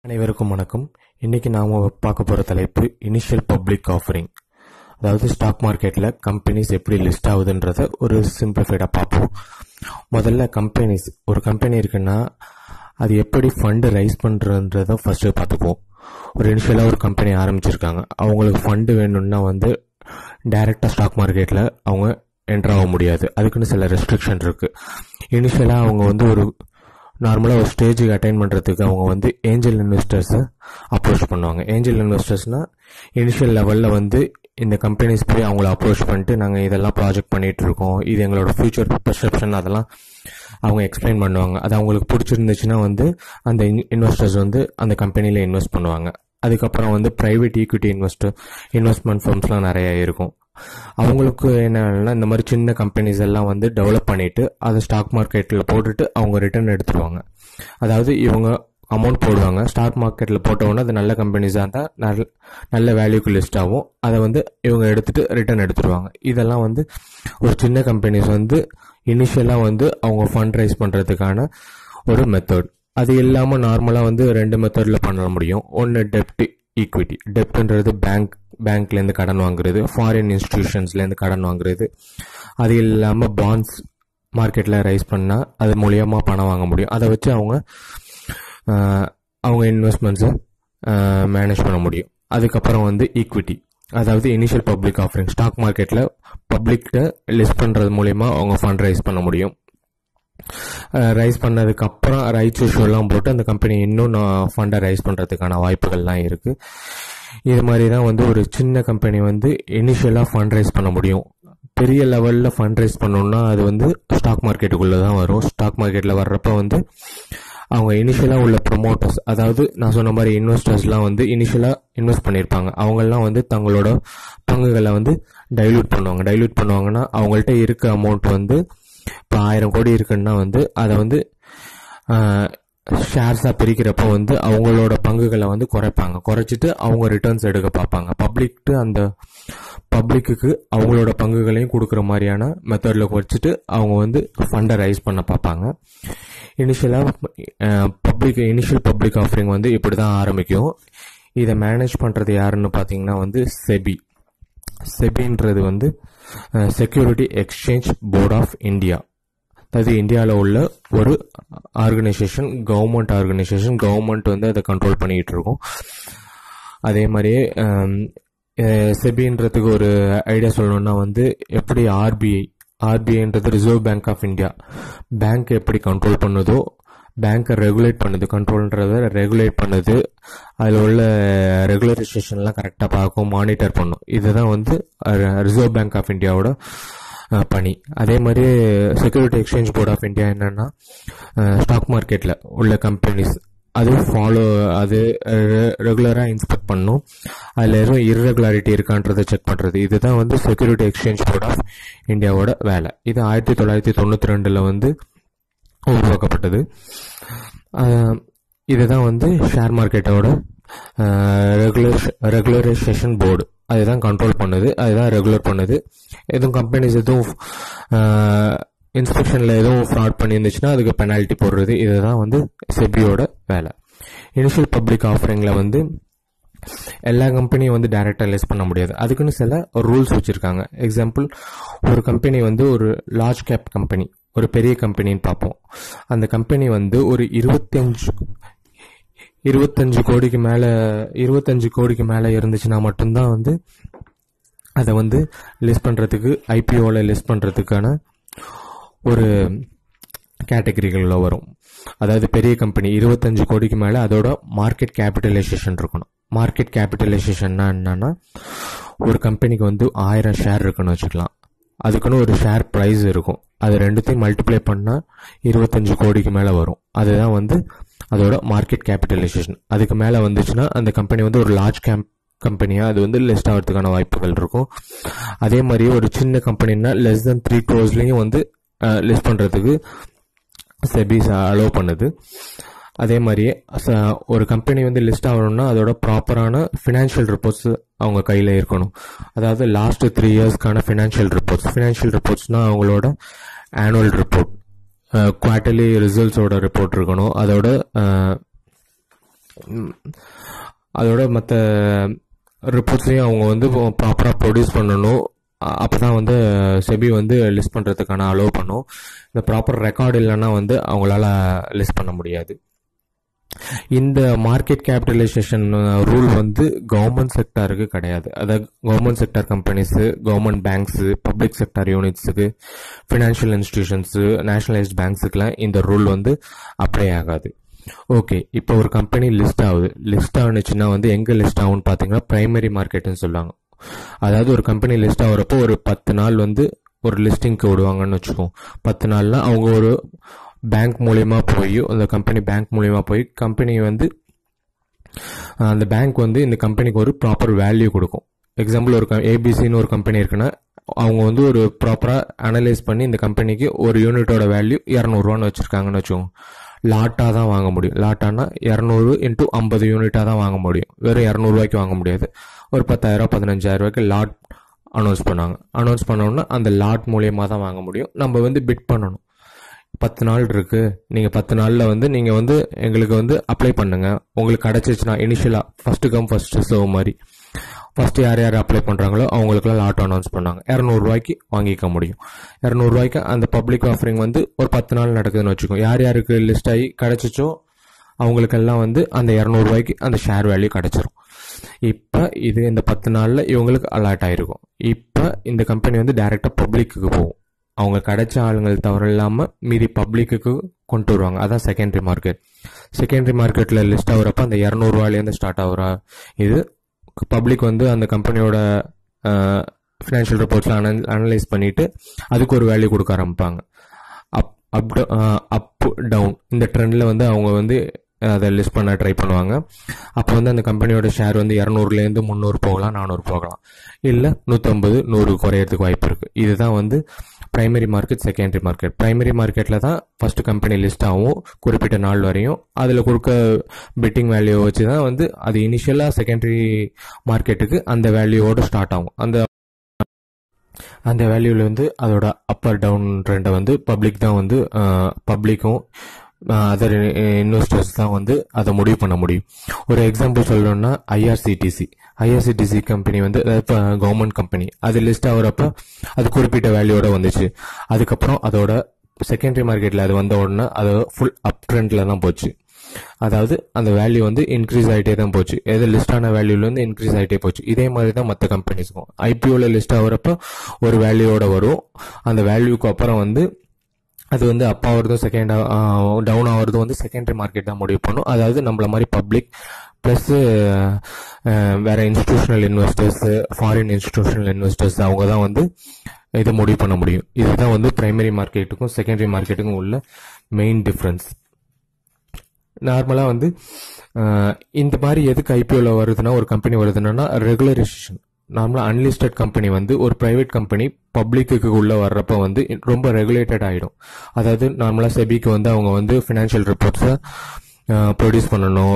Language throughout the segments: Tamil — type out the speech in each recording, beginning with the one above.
அனைவருக்கும் வணக்கம் இன்னைக்கு நாம பார்க்க போற தலைப்பு இனிஷியல் பப்ளிக் ஆஃபரிங் அதாவது ஸ்டாக் மார்க்கெட்ல கம்பெனிஸ் எப்படி லிஸ்ட் ஆகுதுன்றத ஒரு சிம்பிளிஃபைடா பார்ப்போம் முதல்ல கம்பெனிஸ் ஒரு கம்பெனி இருக்குன்னா அது எப்படி ஃபண்டு ரைஸ் பண்றதுன்றத ஃபர்ஸ்ட் பார்த்துக்குவோம் ஒரு இனிஷியலா ஒரு கம்பெனி ஆரம்பிச்சிருக்காங்க அவங்களுக்கு ஃபண்டு வேணும்னா வந்து டைரக்டா ஸ்டாக் மார்க்கெட்ல அவங்க என்டர் ஆக முடியாது அதுக்குன்னு சில ரெஸ்ட்ரிக்ஷன் இருக்கு இனிஷியலா அவங்க வந்து ஒரு நார்மலாக ஒரு ஸ்டேஜுக்கு அட்டைன் பண்ணுறதுக்கு அவங்க வந்து ஏஞ்சல் இன்வெஸ்டர்ஸை அப்ரோச் பண்ணுவாங்க ஏஞ்சல் இன்வெஸ்டர்ஸ்னால் இனிஷியல் லெவலில் வந்து இந்த கம்பெனிஸ் போய் அவங்கள அப்ரோச் பண்ணிட்டு நாங்கள் இதெல்லாம் ப்ராஜெக்ட் பண்ணிட்டு இருக்கோம் இது எங்களோட ஃபியூச்சர் பெர்செப்ஷன் அதெல்லாம் அவங்க எக்ஸ்பிளைன் பண்ணுவாங்க அது அவங்களுக்கு பிடிச்சிருந்துச்சுன்னா வந்து அந்த இன்வெஸ்டர்ஸ் வந்து அந்த கம்பெனியில் இன்வெஸ்ட் பண்ணுவாங்க அதுக்கப்புறம் வந்து ப்ரைவேட் ஈக்விட்டி இன்வெஸ்டர் இன்வெஸ்ட்மெண்ட் ஃபர்ம்ஸ்லாம் நிறைய இருக்கும் அவங்களுக்கு என்னன்னா இந்த மாதிரி சின்ன கம்பெனிஸ் எல்லாம் வந்து டெவலப் பண்ணிட்டு அதை ஸ்டாக் மார்க்கெட்டில் போட்டுட்டு அவங்க ரிட்டர்ன் எடுத்துருவாங்க அதாவது இவங்க அமௌண்ட் போடுவாங்க ஸ்டாக் மார்க்கெட்டில் போட்டவுடனே அது நல்ல கம்பெனிஸாக இருந்தால் நல்ல நல்ல வேல்யூக்கு லிஸ்ட் ஆகும் அதை வந்து இவங்க எடுத்துட்டு ரிட்டர்ன் எடுத்துருவாங்க இதெல்லாம் வந்து ஒரு சின்ன கம்பெனிஸ் வந்து இனிஷியலாக வந்து அவங்க ஃபண்ட் ரைஸ் பண்ணுறதுக்கான ஒரு மெத்தட் அது இல்லாமல் நார்மலாக வந்து ரெண்டு மெத்தடில் பண்ண முடியும் ஒன்று டெப்ட் ஈக்விட்டி டெப்ட்ன்றது பேங்க் பேங்க்லேருந்து கடன் வாங்குறது ஃபாரின் இன்ஸ்டிடியூஷன்ஸ்லேருந்து கடன் வாங்குறது அது இல்லாமல் பாண்ட்ஸ் மார்க்கெட்டில் ரைஸ் பண்ணால் அது மூலியமாக பணம் வாங்க முடியும் அதை வச்சு அவங்க ஆஹ், அவங்க இன்வெஸ்ட்மெண்ட்ஸை மேனேஜ் பண்ண முடியும் அதுக்கப்புறம் வந்து ஈக்விட்டி அதாவது இனிஷியல் பப்ளிக் ஆஃபரிங் ஸ்டாக் மார்க்கெட்டில் பப்ளிக்கிட்ட லிஸ்ட் பண்ணுறது மூலியமா அவங்க ஃபண்ட் ரைஸ் பண்ண முடியும் ரைஸ் பண்ணதுக்கு அப்புறம் ரைட்ஸ் இஷ்யூலாம் போட்டு அந்த கம்பெனி இன்னும் ஃபண்டை ரைஸ் பண்ணுறதுக்கான வாய்ப்புகள்லாம் இருக்குது இது மாதிரி தான் வந்து ஒரு சின்ன கம்பெனி வந்து இனிஷியலாக ஃபண்ட் ரைஸ் பண்ண முடியும் பெரிய லெவலில் ஃபண்ட் ரைஸ் பண்ணணும்னா அது வந்து ஸ்டாக் மார்க்கெட்டுக்குள்ளே தான் வரும் ஸ்டாக் மார்க்கெட்டில் வர்றப்ப வந்து அவங்க இனிஷியலாக உள்ள ப்ரொமோட்டர்ஸ் அதாவது நான் சொன்ன மாதிரி இன்வெஸ்டர்ஸ்லாம் வந்து இனிஷியலாக இன்வெஸ்ட் பண்ணியிருப்பாங்க அவங்கெல்லாம் வந்து தங்களோட பங்குகளை வந்து டைல்யூட் பண்ணுவாங்க டைல்யூட் பண்ணுவாங்கன்னா அவங்கள்ட்ட இருக்க அமௌண்ட் வந்து இப்போ ஆயிரம் கோடி இருக்குன்னா வந்து அதை வந்து ஷேர்ஸாக பிரிக்கிறப்ப வந்து அவங்களோட பங்குகளை வந்து குறைப்பாங்க குறைச்சிட்டு அவங்க ரிட்டர்ன்ஸ் எடுக்க பார்ப்பாங்க பப்ளிக்ட்டு அந்த பப்ளிக்குக்கு அவங்களோட பங்குகளையும் கொடுக்குற மாதிரியான மெத்தடில் குறைச்சிட்டு அவங்க வந்து ஃபண்டை ரைஸ் பண்ண பார்ப்பாங்க இனிஷியலாக பப்ளிக் இனிஷியல் பப்ளிக் ஆஃபரிங் வந்து இப்படி தான் ஆரம்பிக்கும் இதை மேனேஜ் பண்ணுறது யாருன்னு பார்த்தீங்கன்னா வந்து செபி செபின்றது வந்து security exchange board of India அதாவது இந்தியாவில் உள்ள ஒரு ஆர்கனைசேஷன் கவர்மெண்ட் ஆர்கனைசேஷன் கவர்மெண்ட் வந்து அதை கண்ட்ரோல் பண்ணிக்கிட்டு இருக்கும் அதே மாதிரியே செபின்றதுக்கு ஒரு ஐடியா சொல்லணும்னா வந்து எப்படி ஆர்பிஐ ஆர்பிஐன்றது reserve bank of India bank எப்படி கண்ட்ரோல் பண்ணுதோ பேங்க்கை ரெகுலேட் பண்ணுது கண்ட்ரோல்ன்றத ரெகுலேட் பண்ணுது அதில் உள்ள ரெகுலரைசேஷன்லாம் கரெக்டாக பார்க்கும் மானிட்டர் பண்ணும் இதுதான் வந்து ரிசர்வ் பேங்க் ஆஃப் இந்தியாவோட அஹ், பணி அதே மாதிரி security exchange board of India என்னன்னா ஸ்டாக் மார்க்கெட்டில் உள்ள கம்பெனிஸ் அது ஃபாலோ அது ரெகுலராக இன்ஸ்பெக்ட் பண்ணும் அதில் எதுவும் இர்ரெகுலாரிட்டி இருக்கான்றதை செக் பண்ணுறது இதுதான் வந்து செக்யூரிட்டி எக்ஸ்சேஞ்ச் போர்ட் ஆஃப் இந்தியாவோட வேலை இது ஆயிரத்தி தொள்ளாயிரத்தி தொண்ணூற்றி ரெண்டில் வந்து உருவாக்கப்பட்டது ஆஹ் இதுதான் வந்து ஷேர் மார்க்கெட்டோட ரெகுலேஷன் ரெகுலரைசேஷன் போர்டு அதுதான் கண்ட்ரோல் பண்ணுது அதுதான் ரெகுலர் பண்ணுது எதுவும் கம்பெனிஸ் எதுவும் இன்ஸ்பெக்ஷனில் எதுவும் ஃப்ராட் பண்ணியிருந்துச்சுன்னா அதுக்கு பெனால்ட்டி போடுறது இதுதான் வந்து செபியோட வேலை இனிஷியல் பப்ளிக் ஆஃபரிங்கில் வந்து எல்லா கம்பெனியும் வந்து டைரக்டாக லிஸ்ட் பண்ண முடியாது அதுக்குன்னு சில ரூல்ஸ் வச்சுருக்காங்க எக்ஸாம்பிள் ஒரு கம்பெனி வந்து ஒரு லார்ஜ் கேப் கம்பெனி ஒரு பெரிய கம்பெனின்னு பார்ப்போம் அந்த கம்பெனி வந்து ஒரு இருபத்தஞ்சு இருபத்தஞ்சு கோடிக்கு மேலே இருபத்தஞ்சு கோடிக்கு மேலே இருந்துச்சுன்னா மட்டும்தான் வந்து அதை வந்து லிஸ்ட் பண்ணுறதுக்கு ஐபிஓவில் லிஸ்ட் பண்ணுறதுக்கான ஒரு கேட்டகரிகளில் வரும் அதாவது பெரிய கம்பெனி இருபத்தஞ்சு கோடிக்கு மேலே அதோட மார்க்கெட் கேபிட்டலைசேஷன் இருக்கணும் மார்க்கெட் கேபிட்டலைசேஷன்னா என்னன்னா ஒரு கம்பெனிக்கு வந்து ஆயிரம் ஷேர் இருக்குன்னு வச்சுக்கலாம் அதுக்குன்னு ஒரு ஷேர் ப்ரைஸ் இருக்கும் அது ரெண்டுத்தையும் மல்டிப்ளை பண்ணால் இருபத்தஞ்சு கோடிக்கு மேலே வரும் அதுதான் வந்து அதோட மார்க்கெட் கேபிட்டலைசேஷன் அதுக்கு மேலே வந்துச்சுன்னா அந்த கம்பெனி வந்து ஒரு லார்ஜ் கேம்ப் கம்பெனியாக அது வந்து லிஸ்ட் ஆகிறதுக்கான வாய்ப்புகள் இருக்கும் அதே மாதிரியே ஒரு சின்ன கம்பெனின்னா லெஸ் தென் த்ரீ க்ரோஸ்லேயும் வந்து லிஸ்ட் பண்ணுறதுக்கு செபிஸ் அலோவ் பண்ணுது அதே மாதிரியே ச- ஒரு கம்பெனி வந்து லிஸ்ட் ஆகணும்னா அதோட ப்ராப்பரான ஃபினான்ஷியல் ரிப்போர்ட்ஸ் அவங்க கையில் இருக்கணும் அதாவது லாஸ்ட் த்ரீ இயர்ஸ்க்கான ஃபினான்ஷியல் ரிப்போர்ட்ஸ் ஃபினான்ஷியல் ரிப்போர்ட்ஸ்னால் அவங்களோட ஆனுவல் ரிப்போர்ட் குவார்ட்டர்லி ரிசல்ட்ஸோட ரிப்போர்ட் இருக்கணும் அதோட அதோட மற்ற ரிப்போர்ட்ஸையும் அவங்க வந்து ப்ராப்பராக ப்ரொடியூஸ் பண்ணணும் அப்போ தான் வந்து செபி வந்து லிஸ்ட் பண்ணுறதுக்கான அலோவ் பண்ணும் இந்த ப்ராப்பர் ரெக்கார்டு இல்லைன்னா வந்து அவங்களால லிஸ்ட் பண்ண முடியாது இந்த மார்க்கெட் கேபிட்டலைசேஷன் ரூல் வந்து கவர்மெண்ட் செக்டாருக்கு கிடையாது அதாவது government sector companies government banks public sector யூனிட்ஸுக்கு ஃபினான்ஷியல் இன்ஸ்டிடியூஷன்ஸு நேஷனலைஸ்ட் பேங்க்ஸுக்கெலாம் இந்த ரூல் வந்து அப்ளை ஆகாது ஓகே இப்போ ஒரு கம்பெனி லிஸ்ட் ஆகுது லிஸ்ட் ஆகுனுச்சுன்னா வந்து எங்கே லிஸ்ட் ஆகும்னு பார்த்தீங்கன்னா பிரைமரி மார்க்கெட்டுன்னு சொல்லுவாங்க அதாவது ஒரு கம்பெனி லிஸ்ட் ஆகிறப்போ ஒரு பத்து நாள் வந்து ஒரு லிஸ்டிங்க்கு விடுவாங்கன்னு வச்சுக்கோம் பத்து நாள்னா அவங்க ஒரு பேங்க் மூலயமா போய் அந்த கம்பெனி பேங்க் மூலயமா போய் கம்பெனி வந்து அந்த பேங்க் வந்து இந்த கம்பெனிக்கு ஒரு ப்ராப்பர் வேல்யூ கொடுக்கும் எக்ஸாம்பிள் ஒரு ஏபிசின்னு ஒரு கம்பெனி இருக்குன்னா அவங்க வந்து ஒரு ப்ராப்பராக அனலைஸ் பண்ணி இந்த கம்பெனிக்கு ஒரு யூனிட்டோட வேல்யூ இரநூறுவான்னு வச்சுருக்காங்கன்னு வச்சுக்கோங்க லாட்டாக தான் வாங்க முடியும் லாட்டானா இரநூறு இன்ட்டு ஐம்பது யூனிட்டாக தான் வாங்க முடியும் வெறும் இரநூறுவாய்க்கு வாங்க முடியாது ஒரு பத்தாயிரம் பதினஞ்சாயிரம் ரூபாய்க்கு லாட் அனௌன்ஸ் பண்ணாங்க அனௌன்ஸ் பண்ணோன்னா அந்த லாட் மூலியமாக தான் வாங்க முடியும் நம்ம வந்து பிட் பண்ணணும் பத்து நாள் இருக்கு நீங்க பத்து நாள்ல வந்து நீங்க வந்து எங்களுக்கு வந்து அப்ளை பண்ணுங்க உங்களுக்கு கிடைச்சிச்சுன்னா இனிஷியலா ஃபர்ஸ்ட் கம் ஃபர்ஸ்ட் சர்வ் மாதிரி ஃபர்ஸ்ட் யார் யார் அப்ளை பண்றாங்களோ அவங்களுக்குலாம் லாட் அனௌன்ஸ் பண்ணாங்க இரநூறுவாய்க்கு வாங்கிக்க முடியும் இரநூறுவாய்க்கு அந்த பப்ளிக் ஆஃபரிங் வந்து ஒரு பத்து நாள் நடக்குதுன்னு வச்சுக்கோ யார் யாருக்கு லிஸ்ட் ஆகி கிடைச்சிச்சோ அவங்களுக்கெல்லாம் வந்து அந்த இரநூறுவாய்க்கு அந்த ஷேர் வேல்யூ கிடைச்சிரும் இப்போ இது இந்த பத்து நாளில் இவங்களுக்கு அலாட் ஆயிருக்கும் இப்போ இந்த கம்பெனி வந்து டைரெக்டாக பப்ளிக்கு போகும் அவங்க கிடைச்ச ஆளுங்கள் தவிர இல்லாமல் மீதி பப்ளிக்கு கொண்டு வருவாங்க அதான் செகண்டரி மார்க்கெட் செகண்டரி மார்க்கெட்டில் லிஸ்ட் ஆகுறப்ப அந்த இரநூறுவாலேருந்து ஸ்டார்ட் ஆகுறா இது பப்ளிக் வந்து அந்த கம்பெனியோட ஃபினான்ஷியல் ரிப்போர்ட்ஸ்லாம் அனல் அனலைஸ் பண்ணிட்டு அதுக்கு ஒரு வேல்யூ கொடுக்க ஆரம்பிப்பாங்க அப் அப் அப் டவுன் இந்த ட்ரெண்டில் வந்து அவங்க வந்து அதை லிஸ்ட் பண்ண ட்ரை பண்ணுவாங்க அப்போ வந்து அந்த கம்பெனியோட ஷேர் வந்து இரநூறுலேருந்து முந்நூறு போகலாம் நானூறு போகலாம் இல்லை நூற்றம்பது நூறு குறையறதுக்கு வாய்ப்பு இருக்குது இதுதான் வந்து primary market secondary market primary மார்க்கெட்டில் தான் ஃபர்ஸ்ட் கம்பெனி லிஸ்ட் ஆகும் குறிப்பிட்ட நாள் வரையும் அதில் கொடுக்க பெட்டிங் வேல்யூ வச்சு தான் வந்து அது இனிஷியலாக செகண்டரி மார்க்கெட்டுக்கு அந்த வேல்யூவோடு ஸ்டார்ட் ஆகும் அந்த அந்த வேல்யூவில் வந்து அதோட அப்பர் டவுன் ட்ரெண்டை வந்து பப்ளிக் தான் வந்து பப்ளிக்கும் அதர் இன்வெஸ்டர்ஸ் தான் வந்து அதை முடிவு பண்ண முடியும் ஒரு எக்ஸாம்பிள் சொல்லணும்னா ஐஆர்சிடிசி ஐஆர்சிடிசி கம்பெனி வந்து இப்போ கவர்மெண்ட் கம்பெனி அது லிஸ்ட் ஆகுறப்ப அது குறிப்பிட்ட வேல்யூவோட வந்துச்சு அதுக்கப்புறம் அதோட செகண்டரி மார்க்கெட்டில் அது வந்த உடனே அது ஃபுல் அப் ட்ரெண்டில் தான் போச்சு அதாவது அந்த வேல்யூ வந்து இன்க்ரீஸ் ஆகிட்டே தான் போச்சு எது லிஸ்ட் ஆன வேல்யூலேருந்து இன்க்ரீஸ் ஆகிட்டே போச்சு இதே மாதிரி தான் மற்ற கம்பெனிஸ்க்கும் ஐபிஓவில் லிஸ்ட் ஆகுறப்ப ஒரு வேல்யூவோட வரும் அந்த வேல்யூக்கு அப்புறம் வந்து அது வந்து அப் ஆகிறதும் செகண்ட் டவுன் ஆகிறதும் வந்து செகண்டரி மார்க்கெட் தான் முடிவு பண்ணும் அதாவது நம்மள மாதிரி பப்ளிக் ப்ளஸ் வேற institutional investors foreign institutional investors அவங்க தான் வந்து இதை முடிவு பண்ண முடியும் இதுதான் வந்து பிரைமரி மார்க்கெட்டுக்கும் செகண்டரி மார்க்கெட்டுக்கும் உள்ள மெயின் டிஃப்ரென்ஸ் நார்மலாக வந்து இந்த மாதிரி எதுக்கு ஐபிஓவில் வருதுன்னா ஒரு கம்பெனி வருதுன்னா ரெகுலரைசேஷன் நார்மலாக அன்லிஸ்டட் கம்பெனி வந்து ஒரு ப்ரைவேட் கம்பெனி பப்ளிக்கு உள்ள வர்றப்ப வந்து ரொம்ப ரெகுலேட்டட் ஆகிடும் அதாவது நார்மலாக செபிக்கு வந்து அவங்க வந்து ஃபினான்ஷியல் ரிப்போர்ட்ஸை ப்ரொடியூஸ் பண்ணணும்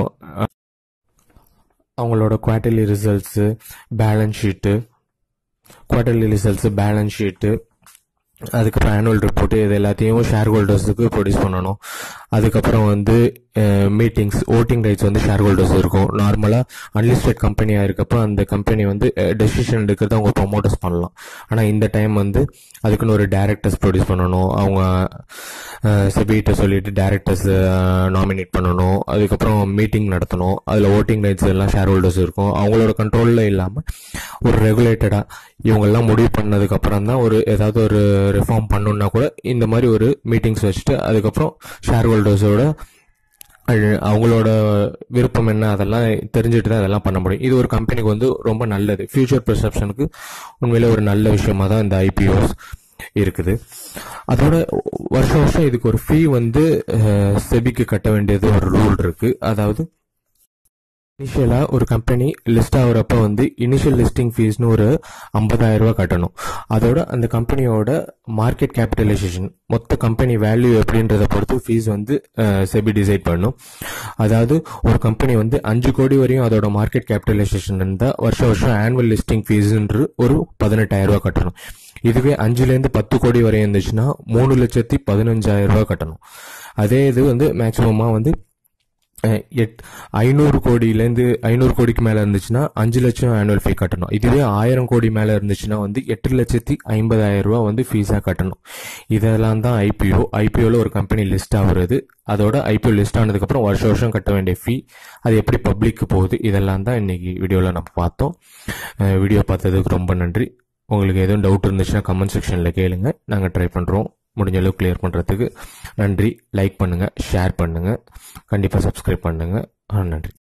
அவங்களோட quarterly results balance sheet quarterly results balance sheet அதுக்கப்புறம் ஆனுவல் ரிப்போர்ட் இது எல்லாத்தையும் ஷேர் ஹோல்டர்ஸுக்கு ப்ரொடியூஸ் பண்ணணும் அதுக்கப்புறம் வந்து மீட்டிங்ஸ் ஓட்டிங் ரைட்ஸ் வந்து ஷேர் ஹோல்டர்ஸ் இருக்கும் நார்மலாக அன்லிஸ்டட் கம்பெனியாக இருக்கப்போ அந்த கம்பெனி வந்து டெசிஷன் எடுக்கிறது அவங்க ப்ரொமோட்டர்ஸ் பண்ணலாம் ஆனால் இந்த டைம் வந்து அதுக்குன்னு ஒரு டேரக்டர்ஸ் ப்ரொடியூஸ் பண்ணணும் அவங்க செபிகிட்ட சொல்லிட்டு டேரக்டர்ஸ் நாமினேட் பண்ணணும் அதுக்கப்புறம் மீட்டிங் நடத்தணும் அதில் ஓட்டிங் ரைட்ஸ் எல்லாம் ஷேர் ஹோல்டர்ஸ் இருக்கும் அவங்களோட கண்ட்ரோலில் இல்லாமல் ஒரு ரெகுலேட்டடாக இவங்கெல்லாம் முடிவு பண்ணதுக்கப்புறம் தான் ஒரு ஏதாவது ஒரு ரிஃபார்ம் பண்ணணுன்னா கூட இந்த மாதிரி ஒரு மீட்டிங்ஸ் வச்சுட்டு அதுக்கப்புறம் ஷேர் ஹோல்டர்ஸோட அவங்களோட விருப்பம் என்ன அதெல்லாம் தெரிஞ்சுட்டு தான் அதெல்லாம் பண்ண முடியும் இது ஒரு கம்பெனிக்கு வந்து ரொம்ப நல்லது ஃபியூச்சர் பெர்செப்ஷனுக்கு உண்மையிலே ஒரு நல்ல விஷயமா தான் இந்த ஐபிஓஸ் இருக்குது அதோட வருஷம் வருஷம் இதுக்கு ஒரு ஃபீ வந்து செபிக்கு கட்ட வேண்டியது ஒரு ரூல் இருக்கு அதாவது இனிஷியலா ஒரு கம்பெனி லிஸ்ட் ஆகுறப்ப வந்து இனிஷியல் லிஸ்டிங் ஃபீஸ்னு ஒரு ஐம்பதாயிரம் ரூபாய் கட்டணும் அதோட அந்த கம்பெனியோட மார்க்கெட் கேபிட்டலைசேஷன் மொத்த கம்பெனி வேல்யூ எப்படின்றத பொறுத்து ஃபீஸ் வந்து செபி டிசைட் பண்ணும் அதாவது ஒரு கம்பெனி வந்து அஞ்சு கோடி வரையும் அதோட மார்க்கெட் கேபிட்டலைசேஷன் இருந்தால் வருஷம் வருஷம் ஆனுவல் லிஸ்டிங் ஃபீஸ்ன்று ஒரு பதினெட்டாயிரம் ரூபாய் கட்டணும் இதுவே அஞ்சுலேருந்து பத்து கோடி வரையும் இருந்துச்சுன்னா மூணு லட்சத்தி பதினஞ்சாயிரம் ரூபாய் கட்டணும் அதே இது வந்து மேக்சிமமாக வந்து அஹ், எட் ஐநூறு கோடியிலேருந்து ஐநூறு கோடிக்கு மேலே இருந்துச்சுன்னா அஞ்சு லட்சம் ஆனுவல் ஃபீ கட்டணும் இதுவே ஆயிரம் கோடி மேலே இருந்துச்சுன்னா வந்து எட்டு லட்சத்தி ஐம்பதாயிரம் ரூபா வந்து ஃபீஸாக கட்டணும் இதெல்லாம் தான் ஐபிஓ ஐபிஓவில் ஒரு கம்பெனி லிஸ்ட் ஆகுறது அதோட ஐபிஓ லிஸ்ட் ஆனதுக்கப்புறம் வருஷம் வருஷம் கட்ட வேண்டிய ஃபீ அது எப்படி பப்ளிக்கு போகுது இதெல்லாம் தான் இன்னைக்கு வீடியோவில் நம்ம பார்த்தோம் வீடியோ பார்த்ததுக்கு ரொம்ப நன்றி உங்களுக்கு எதுவும் டவுட் இருந்துச்சுன்னா கமெண்ட் செக்ஷனில் கேளுங்க நாங்கள் ட்ரை பண்ணுறோம் முடிஞ்ச அளவுக்கு கிளியர் பண்ணுறதுக்கு நன்றி லைக் பண்ணுங்கள் ஷேர் பண்ணுங்கள் கண்டிப்பாக சப்ஸ்கிரைப் பண்ணுங்கள் நன்றி